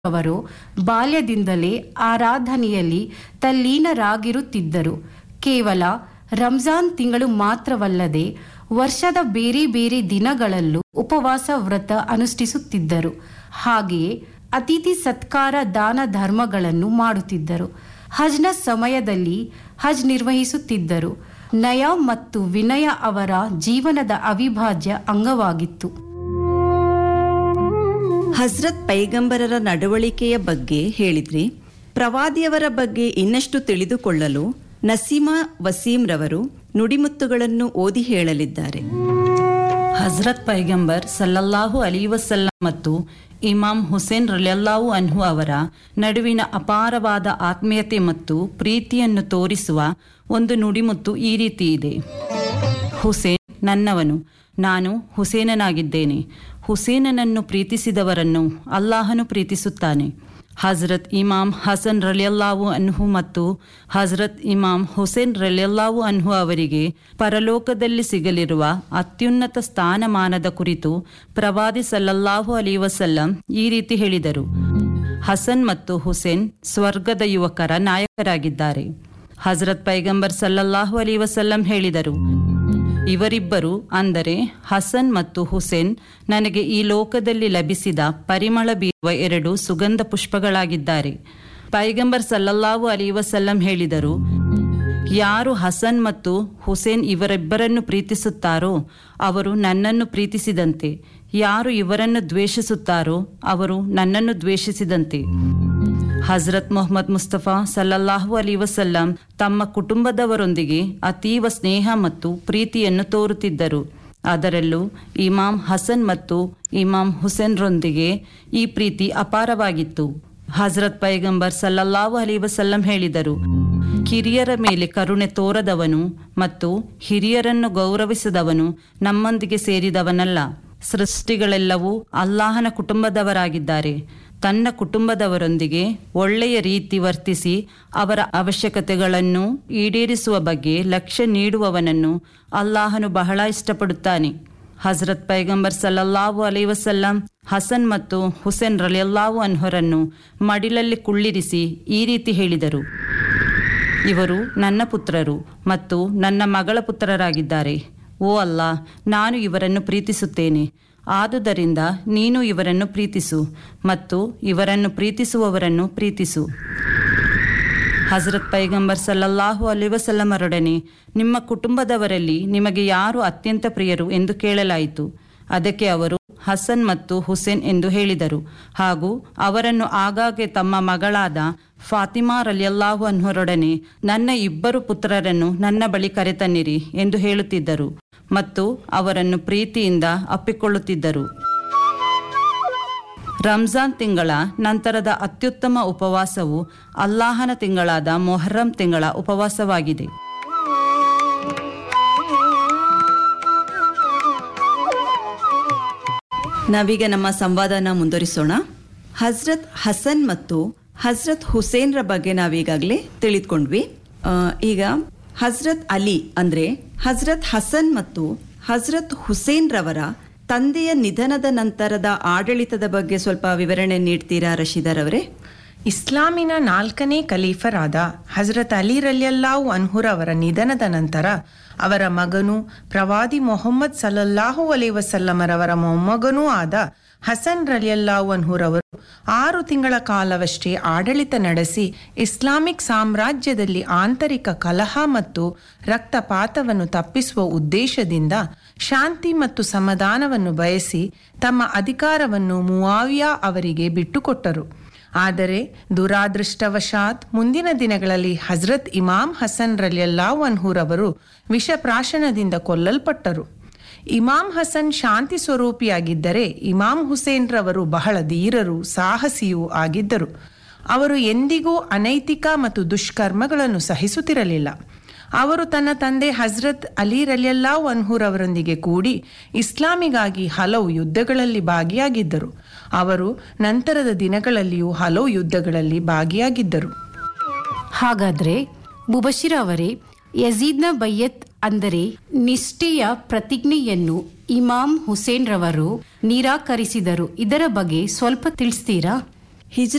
ಅವರು ಬಾಲ್ಯದಿಂದಲೇ ಆರಾಧನೆಯಲ್ಲಿ ತಲ್ಲೀನರಾಗಿರುತ್ತಿದ್ದರು ಕೇವಲ ರಂಜಾನ್ ತಿಂಗಳು ಮಾತ್ರವಲ್ಲದೆ ವರ್ಷದ ಬೇರೆ ಬೇರೆ ದಿನಗಳಲ್ಲೂ ಉಪವಾಸ ವ್ರತ ಅನುಷ್ಠಿಸುತ್ತಿದ್ದರು ಹಾಗೆಯೇ ಅತಿಥಿ ಸತ್ಕಾರ ದಾನ ಧರ್ಮಗಳನ್ನು ಮಾಡುತ್ತಿದ್ದರು ಹಜ್ನ ಸಮಯದಲ್ಲಿ ಹಜ್ ನಿರ್ವಹಿಸುತ್ತಿದ್ದರು ನಯ ಮತ್ತು ವಿನಯ ಅವರ ಜೀವನದ ಅವಿಭಾಜ್ಯ ಅಂಗವಾಗಿತ್ತು ಹಜ್ರತ್ ಪೈಗಂಬರರ ನಡವಳಿಕೆಯ ಬಗ್ಗೆ ಹೇಳಿದ್ರಿ ಪ್ರವಾದಿಯವರ ಬಗ್ಗೆ ಇನ್ನಷ್ಟು ತಿಳಿದುಕೊಳ್ಳಲು ನಸೀಮಾ ವಸೀಂ ರವರು ನುಡಿಮುತ್ತುಗಳನ್ನು ಓದಿ ಹೇಳಲಿದ್ದಾರೆ ಹಜ್ರತ್ ಪೈಗಂಬರ್ ಸಲ್ಲಲ್ಲಾಹು ಅಲಿ ವಸಲ್ಲಂ ಮತ್ತು ಇಮಾಮ್ ಹುಸೇನ್ ರಲಿಯಲ್ಲಾಹು ಅನ್ಹು ಅವರ ನಡುವಿನ ಅಪಾರವಾದ ಆತ್ಮೀಯತೆ ಮತ್ತು ಪ್ರೀತಿಯನ್ನು ತೋರಿಸುವ ಒಂದು ನುಡಿಮುತ್ತು ಈ ರೀತಿ ಇದೆ ಹುಸೇನ್ ನನ್ನವನು ನಾನು ಹುಸೇನನಾಗಿದ್ದೇನೆ ಹುಸೇನನನ್ನು ಪ್ರೀತಿಸಿದವರನ್ನು ಅಲ್ಲಾಹನು ಪ್ರೀತಿಸುತ್ತಾನೆ ಹಜರತ್ ಇಮಾಮ್ ಹಸನ್ ರಲಿಯಲ್ಲಾವು ಅನ್ಹು ಮತ್ತು ಹಜರತ್ ಇಮಾಮ್ ಹುಸೇನ್ ರಲಿಯಲ್ಲಾವು ಅನ್ಹು ಅವರಿಗೆ ಪರಲೋಕದಲ್ಲಿ ಸಿಗಲಿರುವ ಅತ್ಯುನ್ನತ ಸ್ಥಾನಮಾನದ ಕುರಿತು ಪ್ರವಾದಿ ಸಲ್ಲಲ್ಲಾಹು ಅಲಿ ವಸಲ್ಲಂ ಈ ರೀತಿ ಹೇಳಿದರು ಹಸನ್ ಮತ್ತು ಹುಸೇನ್ ಸ್ವರ್ಗದ ಯುವಕರ ನಾಯಕರಾಗಿದ್ದಾರೆ ಹಜರತ್ ಪೈಗಂಬರ್ ಸಲ್ಲಲ್ಲಾಹು ಅಲಿ ವಸಲ್ಲಂ ಹೇಳಿದರು ಇವರಿಬ್ಬರು ಅಂದರೆ ಹಸನ್ ಮತ್ತು ಹುಸೇನ್ ನನಗೆ ಈ ಲೋಕದಲ್ಲಿ ಲಭಿಸಿದ ಪರಿಮಳ ಬೀರುವ ಎರಡು ಸುಗಂಧ ಪುಷ್ಪಗಳಾಗಿದ್ದಾರೆ ಪೈಗಂಬರ್ ಸಲ್ಲಲ್ಲಾಹು ಅಲಿ ವಸಲ್ಲಂ ಹೇಳಿದರು ಯಾರು ಹಸನ್ ಮತ್ತು ಹುಸೇನ್ ಇವರಿಬ್ಬರನ್ನು ಪ್ರೀತಿಸುತ್ತಾರೋ ಅವರು ನನ್ನನ್ನು ಪ್ರೀತಿಸಿದಂತೆ ಯಾರು ಇವರನ್ನು ದ್ವೇಷಿಸುತ್ತಾರೋ ಅವರು ನನ್ನನ್ನು ದ್ವೇಷಿಸಿದಂತೆ ಹಜರತ್ ಮೊಹಮ್ಮದ್ ಮುಸ್ತಫಾ ಸಲ್ಲಲ್ಲಾಹು ಅಲಿ ವಸಲ್ಲಂ ತಮ್ಮ ಕುಟುಂಬದವರೊಂದಿಗೆ ಅತೀವ ಸ್ನೇಹ ಮತ್ತು ಪ್ರೀತಿಯನ್ನು ತೋರುತ್ತಿದ್ದರು ಅದರಲ್ಲೂ ಇಮಾಮ್ ಹಸನ್ ಮತ್ತು ಇಮಾಮ್ ಹುಸೇನ್ರೊಂದಿಗೆ ಈ ಪ್ರೀತಿ ಅಪಾರವಾಗಿತ್ತು ಹಜರತ್ ಪೈಗಂಬರ್ ಸಲ್ಲಲ್ಲಾಹು ಅಲಿ ವಸಲ್ಲಂ ಹೇಳಿದರು ಕಿರಿಯರ ಮೇಲೆ ಕರುಣೆ ತೋರದವನು ಮತ್ತು ಹಿರಿಯರನ್ನು ಗೌರವಿಸದವನು ನಮ್ಮೊಂದಿಗೆ ಸೇರಿದವನಲ್ಲ ಸೃಷ್ಟಿಗಳೆಲ್ಲವೂ ಅಲ್ಲಾಹನ ಕುಟುಂಬದವರಾಗಿದ್ದಾರೆ ತನ್ನ ಕುಟುಂಬದವರೊಂದಿಗೆ ಒಳ್ಳೆಯ ರೀತಿ ವರ್ತಿಸಿ ಅವರ ಅವಶ್ಯಕತೆಗಳನ್ನು ಈಡೇರಿಸುವ ಬಗ್ಗೆ ಲಕ್ಷ್ಯ ನೀಡುವವನನ್ನು ಅಲ್ಲಾಹನು ಬಹಳ ಇಷ್ಟಪಡುತ್ತಾನೆ ಹಜರತ್ ಪೈಗಂಬರ್ ಸಲ್ಲಲ್ಲಾಹು ಅಲೈ ವಸಲ್ಲಂ ಹಸನ್ ಮತ್ತು ಹುಸೇನ್ ರಲಿಯಲ್ಲಾಹು ಅನ್ಹರನ್ನು ಮಡಿಲಲ್ಲಿ ಕುಳ್ಳಿರಿಸಿ ಈ ರೀತಿ ಹೇಳಿದರು ಇವರು ನನ್ನ ಪುತ್ರರು ಮತ್ತು ನನ್ನ ಮಗಳ ಪುತ್ರರಾಗಿದ್ದಾರೆ ಓ ಅಲ್ಲ ನಾನು ಇವರನ್ನು ಪ್ರೀತಿಸುತ್ತೇನೆ ಆದುದರಿಂದ ನೀನು ಇವರನ್ನು ಪ್ರೀತಿಸು ಮತ್ತು ಇವರನ್ನು ಪ್ರೀತಿಸುವವರನ್ನು ಪ್ರೀತಿಸು ಹಜರತ್ ಪೈಗಂಬರ್ ಸಲ್ಲಲ್ಲಾಹು ಅಲಿ ವಸಲ್ಲಮರೊಡನೆ ನಿಮ್ಮ ಕುಟುಂಬದವರಲ್ಲಿ ನಿಮಗೆ ಯಾರು ಅತ್ಯಂತ ಪ್ರಿಯರು ಎಂದು ಕೇಳಲಾಯಿತು ಅದಕ್ಕೆ ಅವರು ಹಸನ್ ಮತ್ತು ಹುಸೇನ್ ಎಂದು ಹೇಳಿದರು ಹಾಗೂ ಅವರನ್ನು ಆಗಾಗ್ಗೆ ತಮ್ಮ ಮಗಳಾದ ಫಾತಿಮಾ ರಲಿಯಲ್ಲಾಹು ಅನ್ಹರೊಡನೆ ನನ್ನ ಇಬ್ಬರು ಪುತ್ರರನ್ನು ನನ್ನ ಬಳಿ ಕರೆತನ್ನಿರಿ ಎಂದು ಹೇಳುತ್ತಿದ್ದರು ಮತ್ತು ಅವರನ್ನು ಪ್ರೀತಿಯಿಂದ ಅಪ್ಪಿಕೊಳ್ಳುತ್ತಿದ್ದರು ರಂಜಾನ್ ತಿಂಗಳ ನಂತರದ ಅತ್ಯುತ್ತಮ ಉಪವಾಸವು ಅಲ್ಲಾಹನ ತಿಂಗಳಾದ ಮೊಹರ್ರಂ ತಿಂಗಳ ಉಪವಾಸವಾಗಿದೆ ನಾವೀಗ ನಮ್ಮ ಸಂವಾದನ ಮುಂದುವರಿಸೋಣ ಹಜ್ರತ್ ಹಸನ್ ಮತ್ತು ಹಜ್ರತ್ ಹುಸೇನ್ರ ಬಗ್ಗೆ ನಾವೀಗಾಗಲೇ ತಿಳಿದುಕೊಂಡ್ವಿ ಆ, ಈಗ ಹಜ್ರತ್ ಅಲಿ ಅಂದ್ರೆ ಹಜ್ರತ್ ಹಸನ್ ಮತ್ತು ಹಜ್ರತ್ ಹುಸೇನ್ ರವರ ತಂದೆಯ ನಿಧನದ ನಂತರದ ಆಡಳಿತದ ಬಗ್ಗೆ ಸ್ವಲ್ಪ ವಿವರಣೆ ನೀಡ್ತೀರಾ ರಶೀದರವರೇ ಇಸ್ಲಾಮಿನ ನಾಲ್ಕನೇ ಖಲೀಫರಾದ ಹಜರತ್ ಅಲಿ ರಲ್ಯಲ್ಲಾಹು ಅನ್ಹುರ್ ಅವರ ನಿಧನದ ನಂತರ ಅವರ ಮಗನು ಪ್ರವಾದಿ ಮೊಹಮ್ಮದ್ ಸಲ್ಲಲ್ಲಾಹು ಅಲೈ ವಸಲ್ಲಮರವರ ಮೊಮ್ಮಗನೂ ಆದ ಹಸನ್ ರಲಿಯಲ್ಲಾಹು ಅನ್ಹುರ್ ಅವರು ಆರು ತಿಂಗಳ ಕಾಲವಷ್ಟೇ ಆಡಳಿತ ನಡೆಸಿ ಇಸ್ಲಾಮಿಕ್ ಸಾಮ್ರಾಜ್ಯದಲ್ಲಿ ಆಂತರಿಕ ಕಲಹ ಮತ್ತು ರಕ್ತಪಾತವನ್ನು ತಪ್ಪಿಸುವ ಉದ್ದೇಶದಿಂದ ಶಾಂತಿ ಮತ್ತು ಸಮಾಧಾನವನ್ನು ಬಯಸಿ ತಮ್ಮ ಅಧಿಕಾರವನ್ನು ಮುವಾವಿಯಾ ಅವರಿಗೆ ಬಿಟ್ಟುಕೊಟ್ಟರು ಆದರೆ ದುರಾದೃಷ್ಟವಶಾತ್ ಮುಂದಿನ ದಿನಗಳಲ್ಲಿ ಹಜರತ್ ಇಮಾಮ್ ಹಸನ್ ರಲಿಯಲ್ಲಾಹು ಅನ್ಹೂರ್ ಅವರು ವಿಷಪ್ರಾಶನದಿಂದ ಕೊಲ್ಲಲ್ಪಟ್ಟರು ಇಮಾಮ್ ಹಸನ್ ಶಾಂತಿ ಸ್ವರೂಪಿಯಾಗಿದ್ದರೆ ಇಮಾಮ್ ಹುಸೇನ್ ರವರು ಬಹಳ ಧೀರರು ಸಾಹಸಿಯೂ ಆಗಿದ್ದರು ಅವರು ಎಂದಿಗೂ ಅನೈತಿಕ ಮತ್ತು ದುಷ್ಕರ್ಮಗಳನ್ನು ಸಹಿಸುತ್ತಿರಲಿಲ್ಲ ಅವರು ತನ್ನ ತಂದೆ ಹಜ್ರತ್ ಅಲಿ ರಲಿಯಲ್ಲಾಹು ಅನ್ಹೂರ್ ಅವರೊಂದಿಗೆ ಕೂಡಿ ಇಸ್ಲಾಮಿಗಾಗಿ ಹಲವು ಯುದ್ಧಗಳಲ್ಲಿ ಭಾಗಿಯಾಗಿದ್ದರು ಅವರು ನಂತರದ ದಿನಗಳಲ್ಲಿಯೂ ಹಲವು ಯುದ್ಧಗಳಲ್ಲಿ ಭಾಗಿಯಾಗಿದ್ದರು ಹಾಗಾದ್ರೆ ಮುಬಶಿರ್ ಅವರೇ ಯಜೀದ್ನ ಬಯ್ಯತ್ ಅಂದರೆ ನಿಷ್ಠೆಯ ಪ್ರತಿಜ್ಞೆಯನ್ನು ಇಮಾಮ್ ಹುಸೇನ್ ರವರು ನಿರಾಕರಿಸಿದರು ಇದರ ಬಗ್ಗೆ ಸ್ವಲ್ಪ ತಿಳಿಸ್ತೀರಾ ಹಿಜ್ರ